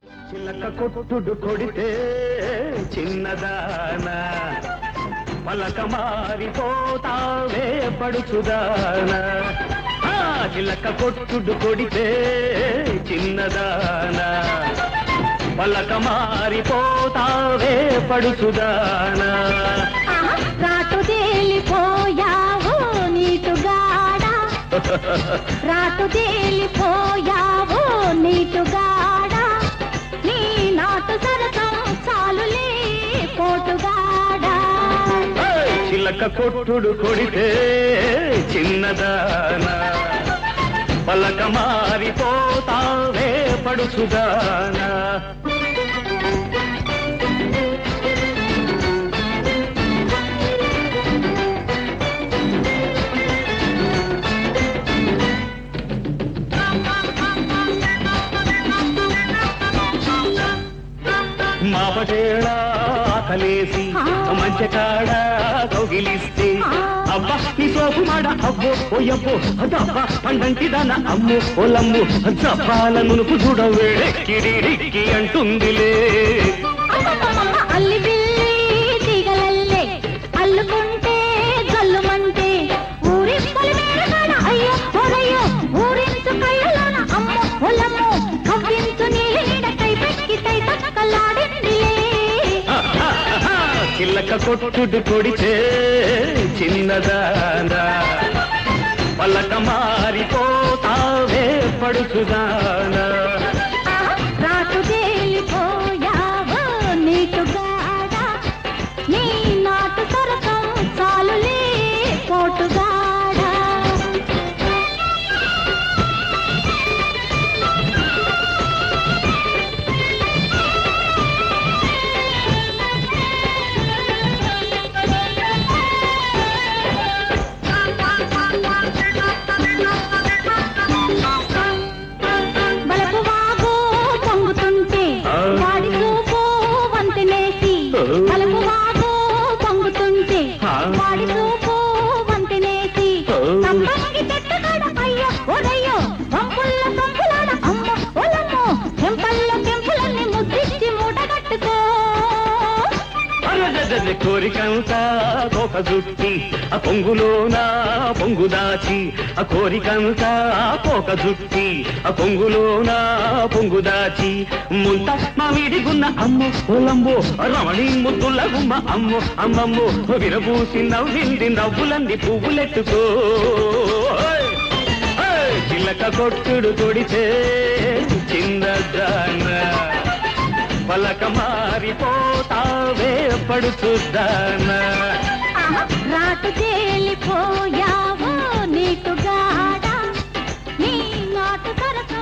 చిలక కొట్టుడు కొడితే చిన్నదానా పలక మారిపోతావే పడుచుదానా ఆ, చిలక కొట్టుడు కొడితే చిన్నదానా పలక మారిపోతావే పడుచుదానా ఆహా, రాటు తేలిపోయావు నీటుగాడా రాటు తేలిపోయావు నీటుగాడా నీ నాటు సరసం చాలులే పోటుగాడా ఏయ్! చిలక కొట్టుడు కొడితే చిన్నదానా పలక మారిపోతావే పడుచుదానా మాపటేళ ఆకలేసి మంచి కాడ కౌగిలిస్తే అబ్బా నీ సోపు మాడ అబ్బో ఓయబ్బో అదబ్బా పండంటి దాన అమ్ము ఓలమ్ము జప్పాల నునుపు చూడ వేడెక్కిడిడిక్కి అంటుందిలే అమ్మమ్మమ్మ, అల్లి బిల్లి తీగలల్లే అల్లుకుంటే జల్లుమంటే ఊరి పొలిమేరగాన అయ్యో ఓరయ్యో ఊరించు కళ్ళలోన అమ్మ ఒలమ్మ కవ్వించు నీలి నీడ కై పెక్కి తై తక్కలాడిందిలే చిల్లక కొట్టుడు కొడితే చిన్నదానా పలక మారిపోతావే పడుచుదానా ఆహా, రాటు తేలిపోయావు నీటుగాడా నీ నాటు సరసం చాలులే పోటుగాడా బలపు వాగు పొంగుతుంటే ఆ. వాడి చూపు వంతెనేసి ఆ. బలపు వాగు పొంగుతుంటే ఆ. వాడి చూపు వంతెనేసి ఆ. సంపంగి చెట్టుగాడ అయ్యో ఒరయ్యో వంపుల్ల సంపులాడ అమ్మ ఒలమ్మో చెంపల్లో చెంపులన్నీ ముద్దిచ్చి మూటగట్టుకో అరదదద కోరికంతా కోక జుట్టి ఆ పొంగులోన పొంగు దాచి ఆ కోరికంతా కోక జుట్టి ఆ పొంగులోన పొంగు దాచి ముంత మామిడిగున్న అమ్ము పొలంబో రమణి ముద్దుల గుమ్మ అమ్ము అమ్మమ్ము విరబూసి నవ్వింది నవ్వులంది పువ్వులెట్టుకో ఓయ్! ఓయ్! చిలక కొట్టుడు కొడితే చిన్నదానా పలక మారిపోతావే పడుచుద్దానా ఆహా, రాటు తేలిపోయావు నీటుగాడా నీ నాటు సరసం